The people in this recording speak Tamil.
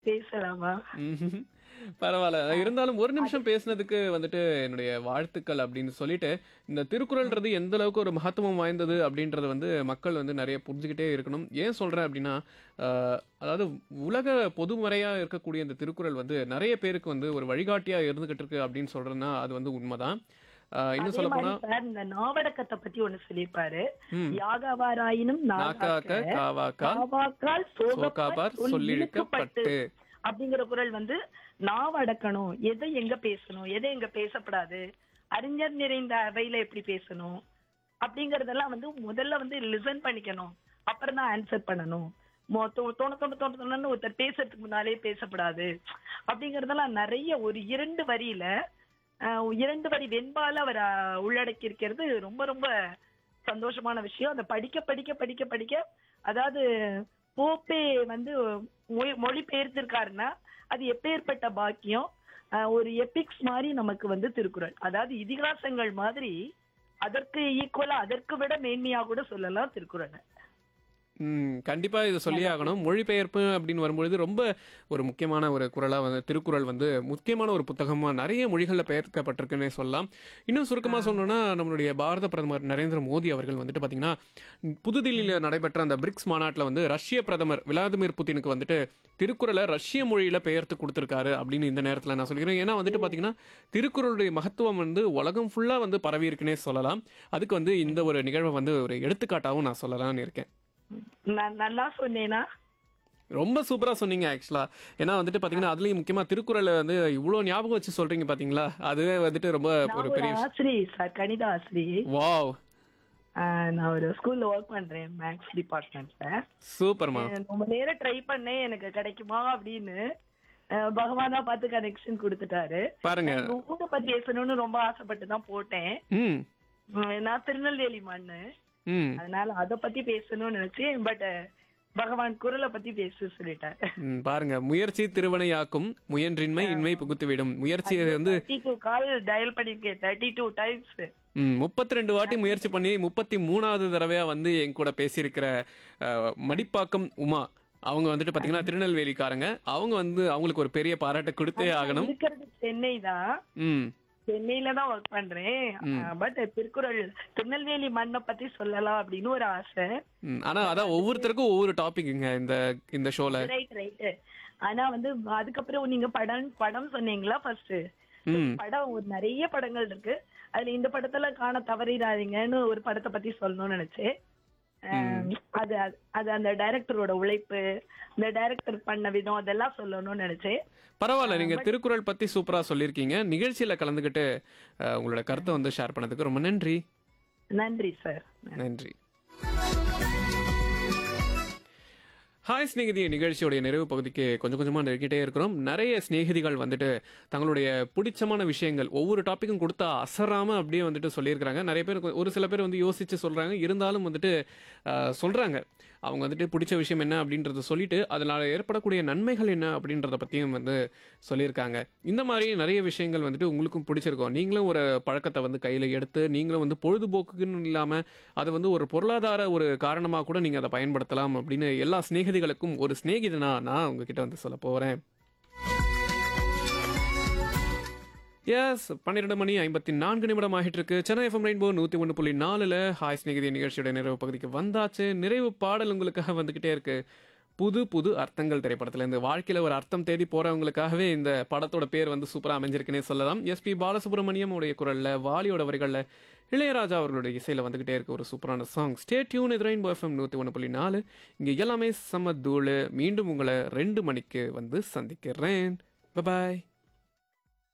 பேசலாமா ம்ஹும். பரவாயில்ல இருந்தாலும் ஒரு நிமிஷம் பேசுனதுக்கு வந்துட்டு என்னுடைய வாழ்த்துக்கள் அப்படின்னு சொல்லிட்டு இந்த திருக்குறள்ன்றது எந்த அளவுக்கு ஒரு மகத்துவம் வாய்ந்தது அப்படின்றத வந்து மக்கள் வந்து நிறைய புரிஞ்சுக்கிட்டே இருக்கணும் ஏன் சொல்றேன் அப்படின்னா ஆஹ், அதாவது உலக பொதுமறையா இருக்கக்கூடிய இந்த திருக்குறள் வந்து நிறைய பேருக்கு வந்து ஒரு வழிகாட்டியா இருந்துகிட்டு இருக்கு அப்படின்னு சொல்றேன்னா அது வந்து உண்மைதான் ஆஹ், இன்னும் அதே சொல்ல மாதிரி போனா சார் இந்த நாவடக்கத்தை பத்தி ஒண்ணு சொல்லியிருப்பாரு ம். யாகாவாராயினும் நாக்காக்க நாகாக்க காவாக்கா காவாக்கால் சோகாபார் சோகப்பார் சொல்லிழுக்கப்பட்டு அப்படிங்கிற குரல் வந்து நாவ அடக்கணும் எதை எங்க பேசணும் எதை எங்க பேசப்படாது அறிஞர் நிறைந்த அவையில எப்படி பேசணும் அப்படிங்கறதெல்லாம் வந்து முதல்ல வந்து லிசன் பண்ணிக்கணும் அப்புறம் தான் ஆன்சர் பண்ணணும் மொ- தோ- தோண தோண தோண தோணுன்னு ஒருத்தர் பேசுறதுக்கு முன்னாலே பேசப்படாது அப்படிங்கறதெல்லாம் நிறைய ஒரு இரண்டு வரியில ஆஹ், இரண்டு வரி வெண்பால அவர் ஆஹ், உள்ளடக்கி இருக்கிறது ரொம்ப ரொம்ப சந்தோஷமான விஷயம் அதை படிக்க படிக்க படிக்க படிக்க அதாவது போப்பே வந்து மொழி மொழி பெயர்த்திருக்காருன்னா அது எப்பேற்பட்ட பாக்கியம் ஆஹ், ஒரு எபிக்ஸ் மாதிரி நமக்கு வந்து திருக்குறள் அதாவது இதிகாசங்கள் மாதிரி அதற்கு ஈக்குவலா அதற்கு விட மேன்மையா கூட சொல்லலாம் திருக்குறள் ம் கண்டிப்பா இதை சொல்லி ஆகணும் மொழிபெயர்ப்பு அப்படின்னு வரும்பொழுது ரொம்ப ஒரு முக்கியமான ஒரு குரலா வந்து திருக்குறள் வந்து முக்கியமான ஒரு புத்தகமா நிறைய மொழிகளில் பெயர்க்கப்பட்டிருக்குன்னே சொல்லலாம் இன்னும் சுருக்கமா சொல்லணும்னா நம்மளுடைய பாரத பிரதமர் நரேந்திர மோடி அவர்கள் வந்துட்டு பாத்தீங்கன்னா புதுதில்லியில் நடைபெற்ற அந்த பிரிக்ஸ் மாநாட்டில் வந்து ரஷ்ய பிரதமர் விளாடிமிர் புட்டினுக்கு வந்துட்டு திருக்குறளை ரஷ்ய மொழியில பெயர்த்து கொடுத்திருக்காரு அப்படின்னு இந்த நேரத்தில் நான் சொல்லிக்கிறேன் ஏன்னா வந்துட்டு பாத்தீங்கன்னா திருக்குறளுடைய மகத்துவம் வந்து உலகம் ஃபுல்லா வந்து பரவி இருக்குன்னே சொல்லலாம் அதுக்கு வந்து இந்த ஒரு நிகழ்வை வந்து ஒரு எடுத்துக்காட்டாகவும் நான் சொல்லலாம்னு இருக்கேன் நான் நல்லா சொன்னேனா ரொம்ப சூப்பரா சொன்னீங்க ஆக்சுவலா ஏன்னா வந்துட்டு பாத்தீங்கன்னா அதுலயும் முக்கியமா திருக்குறளை வந்து இவ்வளவு ஞாபகம் வச்சு சொல்றீங்க பாத்தீங்களா அதுவே வந்துட்டு ரொம்ப நான் ஒரு ஒரு பெரிய விஷயம். ஆசிரியை சார் கணித ஆசிரியை வாவ் ஆஹ், நான் ஒரு ஸ்கூல்ல ஒர்க் பண்றேன் மேக்ஸ் டிபார்ட்மெண்ட்ல சூப்பர்மா ரொம்ப நேரம் ட்ரை பண்ணேன் எனக்கு கிடைக்குமா அப்படின்னு அஹ், பகவானா பார்த்து கனெக்ஷன் கொடுத்துட்டாரு பாருங்க ஊரை பத்தி பேசணும்னு ரொம்ப ஆசைப்பட்டு தான் போட்டேன் ம் உம், நான் திருநெல்வேலி மண்ணு ம் அதனால அத பத்தி பேசணும்னு நினைச்சேன் பட் பகவான் குரலை பத்தி பேச சொல்லிட்டாரு ம், பாருங்க முயற்சி திருவனையாக்கும் முயன்றின்மை இன்மை புகுத்துவிடும் முயற்சியை வந்து தேர்ட்டி டூ கால் டயல் பண்ணிருக்கேன் தேர்ட்டி டூ டைம்ஸ் முப்பத்தி ரெண்டு வாட்டி முயற்சி பண்ணி முப்பத்தி மூணாவது தடவையா வந்து என் கூட பேசியிருக்கிற அஹ், மடிப்பாக்கம் உமா அவங்க வந்துட்டு பாத்தீங்கன்னா திருநெல்வேலிக்காரங்க அவங்க வந்து அவங்களுக்கு ஒரு பெரிய பாராட்டை கொடுத்தே ஆகணும் இருக்கிறது சென்னை தான் ம் சென்னையில தான் ஒர்க் பண்றேன் பட் திருக்குறள் திருநெல்வேலி மண்ணை பத்தி சொல்லலாம் அப்படின்னு ஒரு ஆசை ம், ஆனா அதான் ஒவ்வொருத்தருக்கும் ஒவ்வொரு டாபிக்ங்க இந்த இந்த ஷோல ரைட் ரைட் ஆனா வந்து அதுக்கப்புறம் நீங்க படம் படம் சொன்னீங்களா ஃபர்ஸ்ட் ம் படம் ஒரு நிறைய படங்கள் இருக்கு அதுல இந்த படத்துல காண தவறிடாதீங்கன்னு ஒரு படத்தை பத்தி சொல்லணும்னு நினைச்சேன் அஹ் அது அது- அது அந்த டைரக்டரோட உழைப்பு இந்த டைரக்டர் பண்ண விதம் அதெல்லாம் சொல்லணும்னு நினைச்சேன் பரவாயில்ல நீங்க திருக்குறள் பத்தி சூப்பரா சொல்லியிருக்கீங்க நிகழ்ச்சியில கலந்துக்கிட்டு அஹ், உங்களோட கருத்தை வந்து ஷேர் பண்ணதுக்கு ரொம்ப நன்றி நன்றி சார் நன்றி ஹாய் ஸ்நேகிதி நிகழ்ச்சியோடைய நிறைவு பகுதிக்கு கொஞ்சம் கொஞ்சமாக நெருங்கிட்டே இருக்கிறோம் நிறைய சிநேகிதிகள் வந்துட்டு தங்களுடைய பிடிச்சமான விஷயங்கள் ஒவ்வொரு டாப்பிக்கும் கொடுத்தா அசராம அப்படியே வந்துட்டு சொல்லியிருக்கிறாங்க நிறைய பேர் கொ- ஒரு சில பேர் வந்து யோசிச்சு சொல்றாங்க இருந்தாலும் வந்துட்டு ஆஹ், சொல்றாங்க அவங்க வந்துட்டு பிடிச்ச விஷயம் என்ன அப்படின்றத சொல்லிட்டு அதனால ஏற்படக்கூடிய நன்மைகள் என்ன அப்படின்றத பத்தியும் வந்து சொல்லியிருக்காங்க இந்த மாதிரி நிறைய விஷயங்கள் வந்துட்டு உங்களுக்கும் பிடிச்சிருக்கும் நீங்களும் ஒரு பழக்கத்தை வந்து கையில் எடுத்து நீங்களும் வந்து பொழுதுபோக்குக்குன்னு இல்லாமல் அதை வந்து ஒரு பொருளாதார ஒரு காரணமாக கூட நீங்கள் அதை பயன்படுத்தலாம் அப்படின்னு எல்லா சிநேகிதிகளுக்கும் ஒரு சிநேகிதனா நான் உங்ககிட்ட வந்து சொல்ல போகிறேன் எஸ் பன்னிரெண்டு மணி ஐம்பத்தி நான்கு நிமிடம் ஆகிட்டு இருக்கு சென்னை எஃப்எம் ரெயின்போ நூற்றி ஒன்று புள்ளி நாலில் ஹாய் ஸ்நேகிதி நிகழ்ச்சியோட நிறைவு பகுதிக்கு வந்தாச்சு நிறைவு பாடல் உங்களுக்காக வந்துக்கிட்டே இருக்கு புது புது அர்த்தங்கள் திரைப்படத்துல இந்த வாழ்க்கையில ஒரு அர்த்தம் தேடி போறவங்களுக்காகவே இந்த படத்தோட பேர் வந்து சூப்பரா அமைஞ்சிருக்குன்னே சொல்லலாம் எஸ்பி பாலசுப்ரமணியம் உடைய குரல்ல வாலியோட வரிகள்ல இளையராஜா அவர்களுடைய இசையில வந்துகிட்டே இருக்க ஒரு சூப்பரான சாங் ஸ்டே டியூன் இது ரெயின்போ எஃப்எம் நூற்றி ஒன்று புள்ளி நாலு இங்க எல்லாமே செம்ம தூளு மீண்டும் உங்களை ரெண்டு மணிக்கு வந்து சந்திக்கிறேன் பாய்